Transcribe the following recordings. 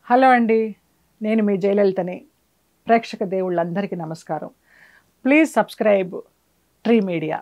Hello అండి నేను మీ జయలలితని ప్రేక్షక దేవుళ్ళందరికీ నమస్కారం ప్లీజ్ సబ్స్క్రైబ్ ట్రీ మీడియా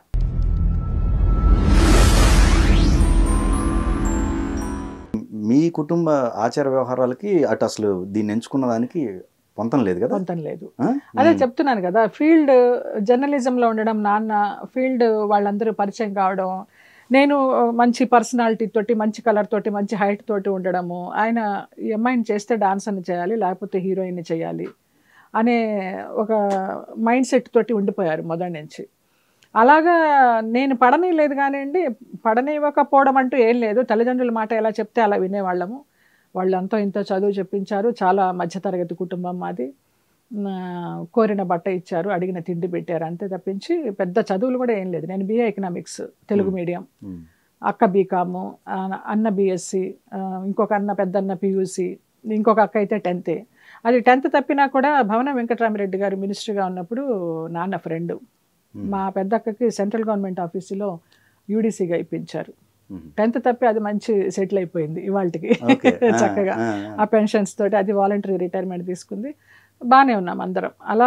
మీ కుటుంబ ఆచార వ్యవహారాలకి అటు అసలు దీన్ని ఎంచుకున్న దానికి పొంతం లేదు కదా పొంతం లేదు ఆ? అదే మ్మ్. చెప్తున్నాను కదా ఫీల్డ్ జర్నలిజంలో ఉండడం నాన్న ఫీల్డ్ వాళ్ళందరూ పరిచయం కావడం నేను మంచి పర్సనాలిటీ తోటి మంచి కలర్ తోటి మంచి హైట్ తోటి ఉండడము ఆయన ఈ అమ్మాయిని చేస్తే డాన్సర్ని చేయాలి లేకపోతే హీరోయిన్ని చేయాలి అనే ఒక మైండ్ సెట్ తోటి ఉండిపోయారు మొదటి నుంచి అలాగా నేను పడని లేదు కానివ్వండి పడనివ్వకపోవడం అంటూ ఏం లేదు తల్లిదండ్రుల మాట ఎలా చెప్తే అలా వినేవాళ్ళము వాళ్ళంతా ఇంత చదువు చెప్పించారు చాలా మధ్యతరగతి కుటుంబం మాది నా కోరిన బట్ట ఇచ్చారు అడిగిన తిండి పెట్టారు అంతే తప్పించి పెద్ద చదువులు కూడా ఏం లేదు నేను బిఏ ఎకనామిక్స్ తెలుగు మీడియం మ్మ్. అక్క బీకాము అన్న బీఎస్సీ ఇంకొక అన్న పెద్దన్న పియూసి ఇంకొక అక్క అయితే టెన్తే అది టెన్త్ తప్పినా కూడా భవన వెంకటరామరెడ్డి గారు మినిస్టర్గా ఉన్నప్పుడు నాన్న ఫ్రెండ్ మ్మ్. మా పెద్ద అక్కకి సెంట్రల్ గవర్నమెంట్ ఆఫీసులో యూడీసీగా ఇప్పించారు మ్మ్. టెన్త్ తప్పి అది మంచి సెటిల్ అయిపోయింది ఇవాళకి ఓకే. ఆ, చక్కగా ఆ, ఆ పెన్షన్స్ తోటి అది వాలంటరీ రిటైర్మెంట్ తీసుకుంది బాగానే ఉన్నాం అందరం అలా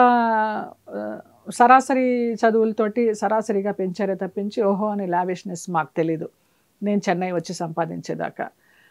ఆ, సరాసరి చదువులతోటి సరాసరిగా పెంచారే తప్పించి ఓహో అనే లావిష్నెస్ మాకు తెలీదు నేను చెన్నై వచ్చి సంపాదించేదాకా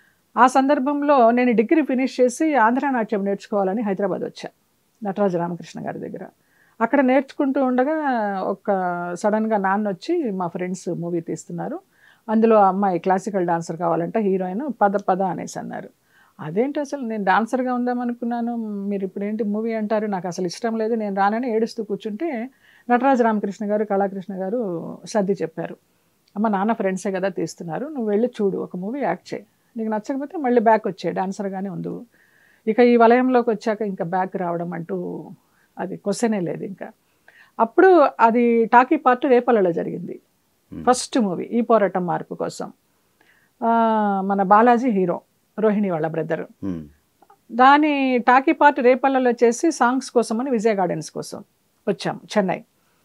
ఆ సందర్భంలో నేను డిగ్రీ ఫినిష్ చేసి ఆంధ్ర నాట్యం నేర్చుకోవాలని హైదరాబాద్ వచ్చా నటరాజ రామకృష్ణ గారి దగ్గర అక్కడ నేర్చుకుంటూ ఉండగా ఒక సడన్గా నాన్న వచ్చి మా ఫ్రెండ్స్ మూవీ తీస్తున్నారు అందులో ఆ అమ్మాయి క్లాసికల్ డాన్సర్ కావాలంటే హీరోయిన్ పద పద అనేసి అన్నారు అదేంటి అసలు నేను డాన్సర్గా ఉందామనుకున్నాను మీరు ఇప్పుడు ఏంటి మూవీ అంటారు నాకు అసలు ఇష్టం లేదు నేను రానని ఏడుస్తూ కూర్చుంటే నటరాజ రామకృష్ణ గారు కళాకృష్ణ గారు సర్ది చెప్పారు అమ్మ నాన్న ఫ్రెండ్సే కదా తీస్తున్నారు నువ్వు వెళ్ళి చూడు ఒక మూవీ యాక్ట్ చేయి నీకు నచ్చకపోతే మళ్ళీ బ్యాక్ వచ్చే డాన్సర్గానే ఉండు ఇక ఈ వలయంలోకి వచ్చాక ఇంకా బ్యాక్ రావడం అంటూ అది క్వశ్చనే లేదు ఇంకా అప్పుడు అది టాకీ పార్ట్ రేపలలో జరిగింది మ్మ్. ఫస్ట్ మూవీ ఈ పోరాటం మార్పు కోసం ఆ, మన బాలాజీ హీరో రోహిణి వాళ్ళ బ్రదర్ మ్మ్. దాని టాకీ పార్ట్ రేపల్లలో చేసి సాంగ్స్ కోసం అని విజయ్ గార్డెన్స్ కోసం వచ్చాం చెన్నై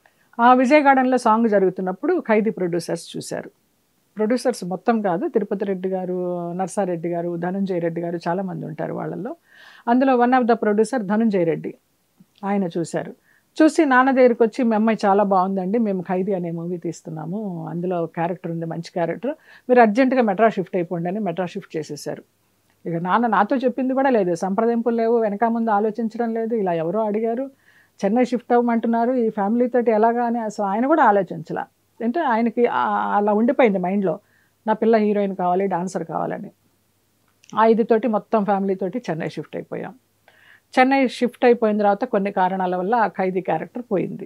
ఆ విజయ్ గార్డెన్లో సాంగ్ జరుగుతున్నప్పుడు ఖైదీ ప్రొడ్యూసర్స్ చూశారు ప్రొడ్యూసర్స్ మొత్తం కాదు తిరుపతి రెడ్డి గారు నర్సారెడ్డి గారు ధనుంజయ రెడ్డి గారు చాలామంది ఉంటారు వాళ్ళల్లో అందులో one of the producer Dhananjaya Reddy ఆయన చూశారు చూసి నాన్న దగ్గరికి వచ్చి మీ అమ్మాయి చాలా బాగుందండి మేము ఖైదీ అనే మూవీ తీస్తున్నాము అందులో క్యారెక్టర్ ఉంది మంచి క్యారెక్టర్ మీరు అర్జెంటుగా మెట్రా షిఫ్ట్ అయిపోండి అని మెట్రా షిఫ్ట్ చేసేసారు ఇక నాన్న నాతో చెప్పింది కూడా లేదు సంప్రదింపులు లేవు వెనక ముందు ఆలోచించడం లేదు ఇలా ఎవరో అడిగారు చెన్నై షిఫ్ట్ అవ్వమంటున్నారు ఈ ఫ్యామిలీ తోటి ఎలాగా అని అసలు ఆయన కూడా ఆలోచించాల అంటే ఆయనకి ఆ- అలా ఉండిపోయింది మైండ్లో నా పిల్ల హీరోయిన్ కావాలి డాన్సర్ కావాలని ఆ ఇది తోటి మొత్తం ఫ్యామిలీ తోటి చెన్నై షిఫ్ట్ అయిపోయాం చెన్నై షిఫ్ట్ అయిపోయిన తర్వాత కొన్ని కారణాల వల్ల ఆ ఖైదీ క్యారెక్టర్ పోయింది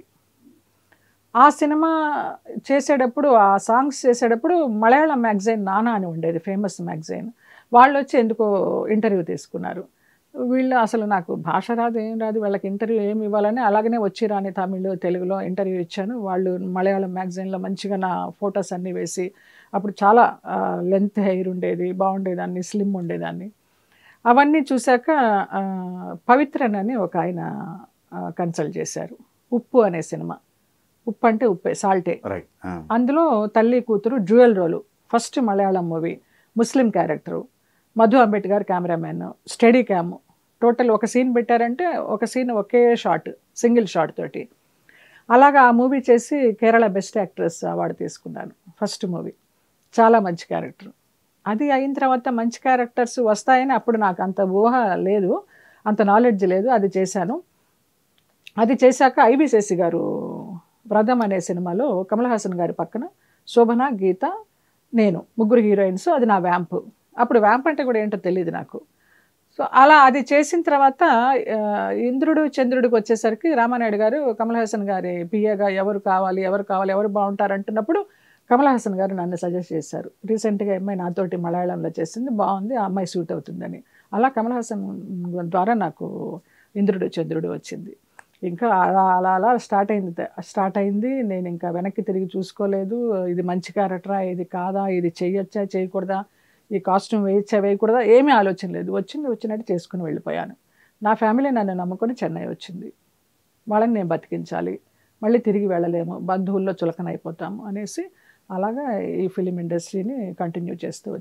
ఆ సినిమా చేసేటప్పుడు ఆ సాంగ్స్ చేసేటప్పుడు మలయాళం మ్యాగజైన్ నానా అని ఉండేది ఫేమస్ మ్యాగజైన్ వాళ్ళు వచ్చి ఎందుకో ఇంటర్వ్యూ తీసుకున్నారు వీళ్ళు అసలు నాకు భాష రాదు ఏం రాదు వాళ్ళకి ఇంటర్వ్యూ ఏమి ఇవ్వాలని అలాగనే వచ్చి రాని తమిళ్ తెలుగులో ఇంటర్వ్యూ ఇచ్చాను వాళ్ళు మలయాళం మ్యాగజైన్లో మంచిగా నా ఫొటోస్ అన్నీ వేసి అప్పుడు చాలా లెంత్ హెయిర్ ఉండేది బాగుండేదాన్ని స్లిమ్ ఉండేదాన్ని అవన్నీ చూశాక ఆ, పవిత్రన్ అని ఒక ఆయన కన్సల్ట్ చేశారు ఉప్పు అనే సినిమా ఉప్పు అంటే ఉప్పే సాల్టే రైట్ ఆ. అందులో తల్లి కూతురు jewel role first Malayalam movie Muslim character Madhu Ambedkar cameraman steadicam total ఒక సీన్ పెట్టారంటే ఒక సీన్ ఒకే షాట్ సింగిల్ షాట్ తోటి అలాగా ఆ మూవీ చేసి కేరళ బెస్ట్ యాక్ట్రెస్ అవార్డు తీసుకున్నాను ఫస్ట్ మూవీ చాలా మంచి క్యారెక్టర్ అది అయిన తర్వాత మంచి క్యారెక్టర్స్ వస్తాయని అప్పుడు నాకు అంత ఊహ లేదు అంత నాలెడ్జ్ లేదు అది చేశాను అది చేశాక ఐబిశేసి గారు వ్రతం అనే సినిమాలో కమల్ హాసన్ గారి పక్కన శోభన గీత నేను ముగ్గురు హీరోయిన్స్ అది నా వ్యాంప్ అప్పుడు వ్యాంప్ అంటే కూడా ఏంటో తెలియదు నాకు సో అలా అది చేసిన తర్వాత ఆ, ఇంద్రుడు చంద్రుడికి వచ్చేసరికి రామానాయుడు గారు కమల్ హాసన్ గారి పిఏగా ఎవరు కావాలి ఎవరు కావాలి ఎవరు బాగుంటారు అంటున్నప్పుడు కమల్ హాసన్ గారు నన్ను సజెస్ట్ చేశారు రీసెంట్గా అమ్మాయి నాతోటి మలయాళంలో చేసింది బాగుంది ఆ అమ్మాయి సూట్ అవుతుందని అలా కమల్ హాసన్ ద్వారా నాకు ఇంద్రుడు చంద్రుడు వచ్చింది ఇంకా అలా అలా అలా స్టార్ట్ అయింది స్టార్ట్ అయింది నేను ఇంకా వెనక్కి తిరిగి చూసుకోలేదు ఇది మంచి క్యారెక్టరా ఇది కాదా ఇది చేయొచ్చా చేయకూడదా ఈ కాస్ట్యూమ్ వేయచ్చా వేయకూడదా ఏమీ ఆలోచన లేదు వచ్చింది వచ్చినట్టు చేసుకుని వెళ్ళిపోయాను నా ఫ్యామిలీ నన్ను నమ్ముకొని చెన్నై వచ్చింది వాళ్ళని నేను బతికించాలి మళ్ళీ తిరిగి వెళ్ళలేము బంధువుల్లో చులకన అయిపోతాము అనేసి అలాగా ఈ ఫిలిం ఇండస్ట్రీని కంటిన్యూ చేస్తూ వచ్చా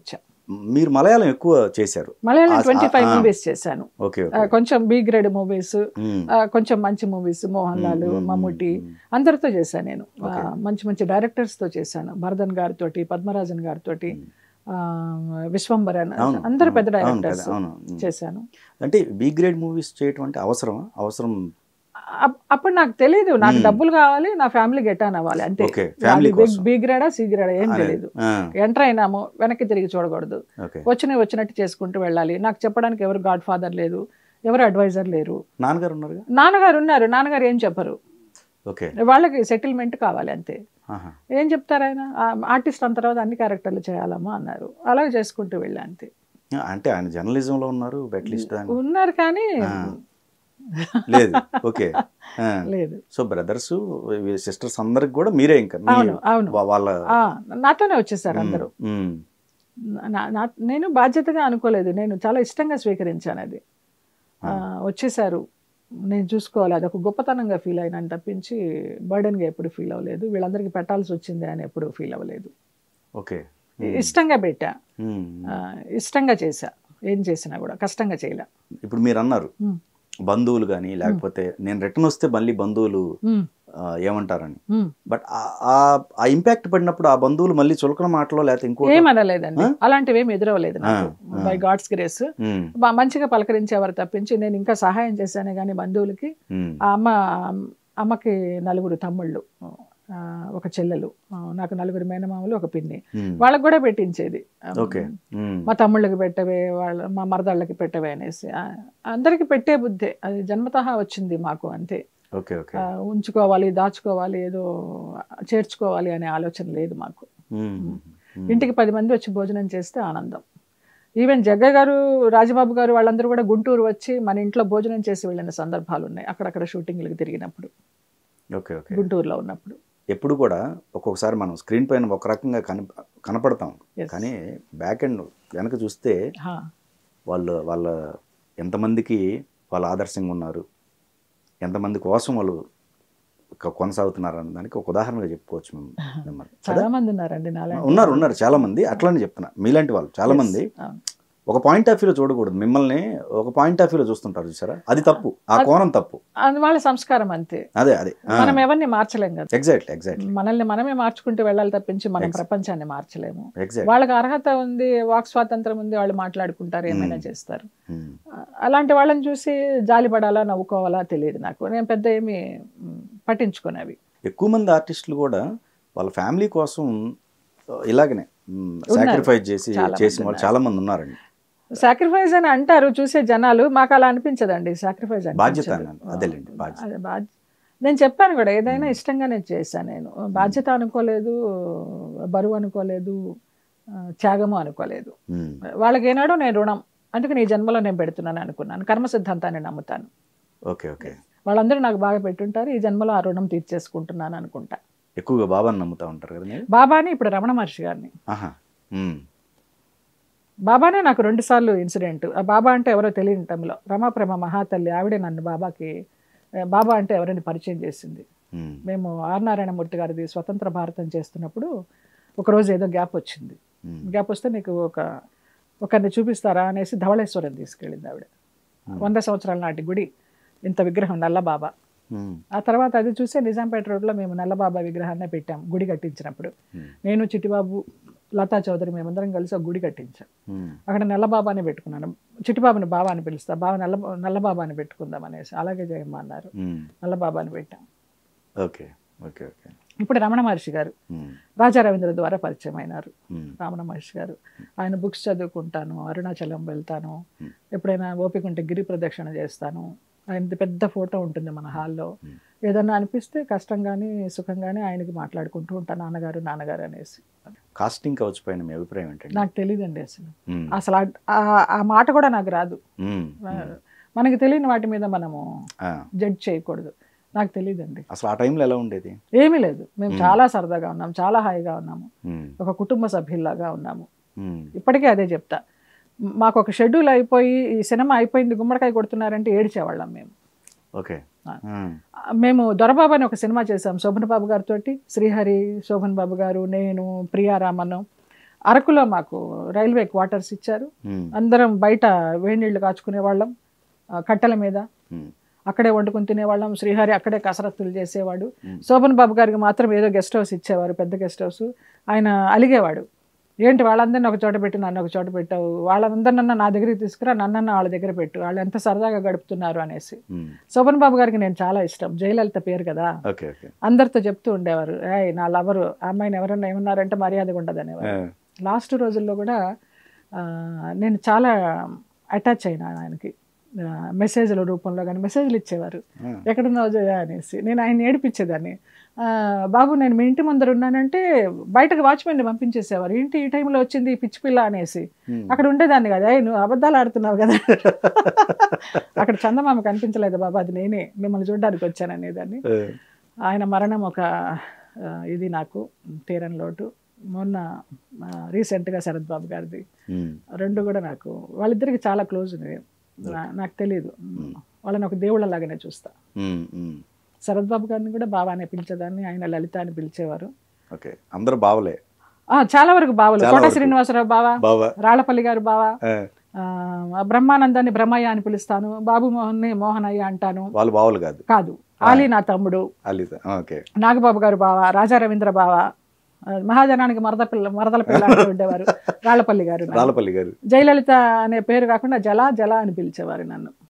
మీరు మలయాళం ఎక్కువ చేశారు మలయాళం ఆ- ట్వంటీ ఫైవ్ ఆ. మూవీస్ చేశాను ఓకే ఆ, ఓకే కొంచెం బి గ్రేడ్ మూవీస్ మ్మ్. కొంచెం మంచి మూవీస్ మోహన్ లాల్ మ్మ్, మ్మ్, మమ్ముటి మ్మ్. అందరితో చేశాను నేను ఆ, Okay. మంచి మంచి డైరెక్టర్స్ తో చేశాను భరతన్ గారితో పద్మరాజన్ గారితో విశ్వంబరన్ అవును, అందరు అవును, పెద్ద అవును డైరెక్టర్స్ కదా, అవును మ్మ్. చేశాను అంటే బి గ్రేడ్ మూవీస్ చేయటం అంటే అవసరమా అవసరం అప్- అప్పుడు నాకు తెలియదు నాకు మ్మ్. డబ్బులు కావాలి నా ఫ్యామిలీ గెట్ ఆన్ అవ్వాలి అంతే ఓకే ఫ్యామిలీ కోసం బి గ్రేడా సి గ్రేడా ఏం అనేది. తెలియదు ఆ, ఎంటర్ అయినాము వెనక్కి తిరిగి చూడకూడదు ఓకే వచ్చినవి వచ్చినట్టు చేసుకుంటూ వెళ్ళాలి నాకు చెప్పడానికి ఎవరు గాడ్ ఫాదర్ లేరు ఎవరు అడ్వైజర్ లేరు నాన్నగారు ఉన్నారుగా నాన్నగారు ఉన్నారు నాన్నగారు ఏం చెప్పరు ఓకే వాళ్ళకి సెటిల్మెంట్ కావాలి అంతే ఆహా. ఏం చెప్తారు ఆయన ఆర్టిస్ట్ అంత తర్వాత అన్ని క్యారెక్టర్లు చేయాలమ్మా అన్నారు అలాగే చేసుకుంటూ వెళ్ళా అంతే అంటే ఆయన జర్నలిజంలో ఉన్నారు బెట్లిస్ట్ ఉన్నారు కానీ లేదు ఓకే ఆ. లేదు సో బ్రదర్స్ సిస్టర్స్ అందరికి కూడా మీరే ఇంకా మీ- అవును అవును వా- వాళ్ళ ఆ, నాతోనే వచ్చేసారు అందరూ మ్మ్. నా- నా- నేను బాధ్యతగా అనుకోలేదు నేను చాలా ఇష్టంగా స్వీకరించాను అది ఆ, వచ్చేసారు నేను చూసుకోవాలి అది ఒక గొప్పతనంగా ఫీల్ అయినాను తప్పించి బర్డెన్గా ఎప్పుడు ఫీల్ అవ్వలేదు వీళ్ళందరికీ పెట్టాల్సి వచ్చింది అని ఎప్పుడు ఫీల్ అవ్వలేదు ఓకే ఇష్టంగా పెట్టా మ్మ్. ఆ, ఇష్టంగా చేశా ఏం చేసినా కూడా కష్టంగా చేయలే ఇప్పుడు మీరు అన్నారు మ్మ్. బంధువులు కానీ లేకపోతే నేను రిటర్న్ వస్తే మళ్ళీ బంధువులు మ్మ్. ఆ, ఏమంటారని మ్మ్. బట్ ఆ ఇంపాక్ట్ పడినప్పుడు ఆ బంధువులు మళ్ళీ చులకన మాటలో లేకపోతే ఇంకో ఏమనలేదండి అలాంటివి ఏమి ఎదురవ్వలేదు నాకు ఆ, ఆ. బై గాడ్స్ గ్రేస్ మ్మ్. మంచిగా పలకరించేవారు తప్పించి నేను ఇంకా సహాయం చేశానే కానీ బంధువులకి మ్మ్. ఆ అమ్మ అమ్మకి నలుగురు తమ్ముళ్ళు ఆ, ఒక చెల్లెలు ఆ, నాకు నలుగురు మేనమామలు ఒక పిన్ని మ్మ్. వాళ్ళకి కూడా పెట్టించేది ఓకే మ్మ్. మా తమ్ముళ్ళకి పెట్టవే వాళ్ళ మా మరదళ్ళకి పెట్టవే అనేసి ఆ, అందరికి పెట్టే బుద్ధే అది జన్మతహా వచ్చింది మాకు అంతే ఓకే ఓకే ఆ, ఉంచుకోవాలి దాచుకోవాలి ఏదో చేర్చుకోవాలి అనే ఆలోచన లేదు మాకు మ్మ్. మ్మ్. ఇంటికి పది మంది వచ్చి భోజనం చేస్తే ఆనందం ఈవెన్ జగ్గ గారు రాజబాబు గారు వాళ్ళందరూ కూడా గుంటూరు వచ్చి మన ఇంట్లో భోజనం చేసి వెళ్ళిన సందర్భాలు ఉన్నాయి అక్కడక్కడ షూటింగ్లకు తిరిగినప్పుడు ఓకే ఓకే గుంటూరులో ఉన్నప్పుడు ఎప్పుడు కూడా ఒక్కొక్కసారి మనం స్క్రీన్ పైన ఒక రకంగా కన కనపడతాం Yes. కానీ బ్యాక్ ఎండ్ వెనక చూస్తే హా. వాళ్ళు వాళ్ళ ఎంతమందికి వాళ్ళు ఆదర్శంగా ఉన్నారు ఎంతమంది కోసం వాళ్ళు కొ- కొనసాగుతున్నారు అన్న దానికి ఒక ఉదాహరణగా చెప్పుకోవచ్చు మేము మిమ్మల్ని కదా? చాలా మంది ఉన్నారండి నాలాంటి ఉన్నారు ఉన్నారు చాలా మంది అట్లానే చెప్తున్నా మీలాంటి వాళ్ళు చాలా మంది అవును. ఒక పాయింట్ ఆఫ్ వ్యూలో చూడకూడదు మిమ్మల్ని ఒక పాయింట్ ఆఫ్ వ్యూలో చూస్తుంటారు చూసారా అది తప్పు ఆ కోణం తప్పు అది వాళ్ళ సంస్కారం అంతే అదే అదే మనం ఎవరిని మార్చలేం కదా ఎగ్జాక్ట్లీ ఎగ్జాక్ట్లీ మనల్ని మనమే మార్చుకుంటూ వెళ్ళాలి తప్పించి మనం ప్రపంచాన్ని మార్చలేము ఎగ్జాక్ట్ వాళ్ళకి అర్హత ఉంది వాక్ స్వాతంత్రం ఉంది వాళ్ళు మాట్లాడుకుంటారు ఏమైనా చేస్తారు అలాంటి వాళ్ళని చూసి జాలిపడాలా నవ్వుకోవాలా తెలియదు నాకు నేను పెద్ద ఏమి మ్, పట్టించుకునేవి ఎక్కువ మంది ఆర్టిస్టులు కూడా వాళ్ళ ఫ్యామిలీ కోసం ఆ, ఇలాగనే సాక్రిఫైస్ చేసి చాలా చేసిన మంది వాళ్ళు చాలా మంది ఉన్నారండి సాక్రిఫైస్ అని అంటారు చూసే జనాలు మాకు అలా అనిపించదండి సాక్రిఫైస్ బాధ్యత అన్నాను. అదేలేండి, బాధ్యత. అదే బాధ్య నేను చెప్పాను కూడా ఏదైనా ఇష్టంగానే చేశాను నేను బాధ్యత అనుకోలేదు బరువు అనుకోలేదు ఆ, త్యాగము అనుకోలేదు మ్మ్. వాళ్ళకి ఏనాడో నేను రుణం అందుకే నీ జన్మలో నేను పెడుతున్నాను అనుకున్నాను కర్మ సిద్ధాంతాన్ని నమ్ముతాను ఓకే ఓకే వాళ్ళందరూ నాకు బాగా పెట్టుంటారు ఈ జన్మలో ఆ రుణం తీర్చేసుకుంటున్నాను అనుకుంటా ఎక్కువగా బాబాని నమ్ముతా ఉంటారు కదా మీరు బాబాని ఇప్పుడు రమణ మహర్షి గారిని ఆహా మ్మ్. బాబానే నాకు రెండు సార్లు ఇన్సిడెంట్ ఆ బాబా అంటే ఎవరో తెలియని టైంలో రమాప్రమ మహాతల్లి ఆవిడే నన్ను బాబాకి ఆ, బాబా అంటే ఎవరైనా పరిచయం చేసింది మ్మ్. మేము ఆర్ నారాయణమూర్తి గారిది స్వతంత్ర భారతం చేస్తున్నప్పుడు ఒకరోజు ఏదో గ్యాప్ వచ్చింది మ్మ్. గ్యాప్ వస్తే నీకు ఒక ఒకరిని చూపిస్తారా అనేసి ధవళేశ్వరం తీసుకెళ్ళింది ఆవిడ వంద సంవత్సరాల నాటి గుడి ఇంత విగ్రహం నల్ల బాబా మ్మ్. ఆ తర్వాత అది చూసే నిజాంపేట రోడ్లో మేము నల్లబాబా విగ్రహాన్ని పెట్టాం గుడి కట్టించినప్పుడు మ్మ్. నేను చిట్టిబాబు లతా చౌదరి మేమందరం కలిసి ఒక గుడి కట్టించాం మ్మ్. అక్కడ నల్లబాబాని పెట్టుకున్నాను చిట్టిబాబుని బాబా అని పిలుస్తా బాబా నల్ల నల్లబాబా అని పెట్టుకుందాం అనేసి అలాగే చేయమ్మా అన్నారు మ్మ్. నల్లబాబా అని పెట్టాం ఓకే ఓకే ఓకే ఇప్పుడు రమణ మహర్షి గారు మ్మ్. రాజా రవీంద్ర ద్వారా పరిచయం అయినారు మ్మ్. రమణ మహర్షి గారు ఆయన బుక్స్ చదువుకుంటాను అరుణాచలం వెళ్తాను ఎప్పుడైనా ఓపిక ఉంటే గిరి ప్రదక్షిణ చేస్తాను ఆయనది పెద్ద ఫోటో ఉంటుంది మన హాల్లో ఏదన్నా అనిపిస్తే కష్టం కానీ సుఖం కానీ ఆయనకి మాట్లాడుకుంటూ ఉంటాను నాన్నగారు నాన్నగారు అనేసి కాస్టింగ్ కౌచ్ పైన మీ అభిప్రాయం ఏంటండి నాకు తెలియదండి అసలు మ్మ్. అసలు ఆ- ఆ- ఆ మాట కూడా నాకు రాదు మ్మ్. మనకి తెలియని వాటి మీద మనము ఆ. జడ్జ్ చేయకూడదు నాకు తెలియదండి అసలు ఆ టైంలో ఎలా ఉండేది ఏమీ లేదు మేము చాలా సరదాగా ఉన్నాం చాలా హాయిగా ఉన్నాము మ్మ్. ఒక కుటుంబ సభ్యుల్లాగా ఉన్నాము మ్మ్. ఇప్పటికీ అదే చెప్తా మాకు ఒక షెడ్యూల్ అయిపోయి ఈ సినిమా అయిపోయింది గుమ్మడికాయ కొడుతున్నారంటే ఏడ్చేవాళ్ళం మేము ఓకే ఆ. మ్మ్. మేము దొరబాబు అని ఒక సినిమా చేసాం శోభన్ బాబు గారితో శ్రీహరి శోభన్ బాబు గారు నేను ప్రియారామన్ అరకులో మాకు రైల్వే క్వార్టర్స్ ఇచ్చారు ఉమ్, అందరం బయట వేడి నీళ్లు కాచుకునే వాళ్ళం ఆ, కట్టెల మీద ఉమ్, అక్కడే వండుకుని తినేవాళ్ళం శ్రీహరి అక్కడే కసరత్తులు చేసేవాడు మ్మ్. శోభన్ బాబు గారికి మాత్రం ఏదో గెస్ట్ హౌస్ ఇచ్చేవారు పెద్ద గెస్ట్ హౌస్ ఆయన అలిగేవాడు ఏంటి వాళ్ళందరినీ ఒక చోట పెట్టి నన్ను ఒక చోట పెట్టావు వాళ్ళందరినన్నా నా దగ్గరికి తీసుకురా నన్నన్న వాళ్ళ దగ్గర పెట్టు వాళ్ళు ఎంత సరదాగా గడుపుతున్నారు అనేసి ఉమ్. శోభన్ బాబు గారికి నేను చాలా ఇష్టం జయలలిత పేరు కదా ఓకే ఓకే అందరితో చెప్తూ ఉండేవారు ఏయ్ నా లవరు ఆ అమ్మాయిని ఎవరన్నా ఏమన్నారంటే మర్యాదగా ఉండదు అనేవారు ఆ, లాస్ట్ రోజుల్లో కూడా ఆ, నేను చాలా అటాచ్ అయినా ఆయనకి ఆ, మెసేజ్ల రూపంలో కానీ మెసేజ్లు ఇచ్చేవారు ఆ, ఎక్కడున్నావు జయ అనేసి నేను ఆయన ఏడిపించేదాన్ని ఆ, బాబు నేను మీ ఇంటి ముందర ఉన్నానంటే బయటకు వాచ్మెన్ పంపించేసేవారు ఇంటి ఈ టైంలో వచ్చింది ఈ పిచ్చి పిల్ల అనేసి ఉమ్. అక్కడ ఉండేదాన్ని కదా "ఏయ్, నువ్వు అబద్ధాలు ఆడుతున్నావు కదా అక్కడ చందమామ కనిపించలేదు బాబా అది నేనే మిమ్మల్ని చూడడానికి వచ్చాను అనేదాన్ని ఆ, ఆయన మరణం ఒక ఆ, ఇది నాకు తీరని లోటు మొన్న ఆ, రీసెంట్గా శరత్ బాబు గారిది ఉమ్, రెండు కూడా నాకు వాళ్ళిద్దరికి చాలా క్లోజ్ ఉన్నాయి నా- నాకు తెలియదు వాళ్ళని ఒక దేవుళ్ళలాగానే చూస్తా ఉమ్, ఉమ్. శరత్ బాబు గారిని కూడా బాబా అని పిలిచేదాన్ని ఆయన లలిత అని పిలిచేవారు ఓకే అందరు బావలే ఆ, చాలా వరకు బావలు చాలా కోట వరకు. శ్రీనివాసరావు బావ బావా రాళ్ళపల్లి గారు బావ ఆ, ఆ, బ్రహ్మానందాన్ని బ్రహ్మయ్య అని పిలుస్తాను బాబు మోహన్ని మోహనయ్య అంటాను వాళ్ళు బావలు కాదు కాదు ఆలీ నా తమ్ముడు అలిత ఓకే నాగబాబు గారు బావ రాజా రవీంద్ర బావ ఆ, మహాజనానికి మరద పిల్ల మరదల పిల్ల అంటూ ఉండేవారు రాళ్ళపల్లి గారు నన్ను. రాళ్ళపల్లి గారు జయలలిత అనే పేరు కాకుండా జల జల అని పిలిచేవారు నన్ను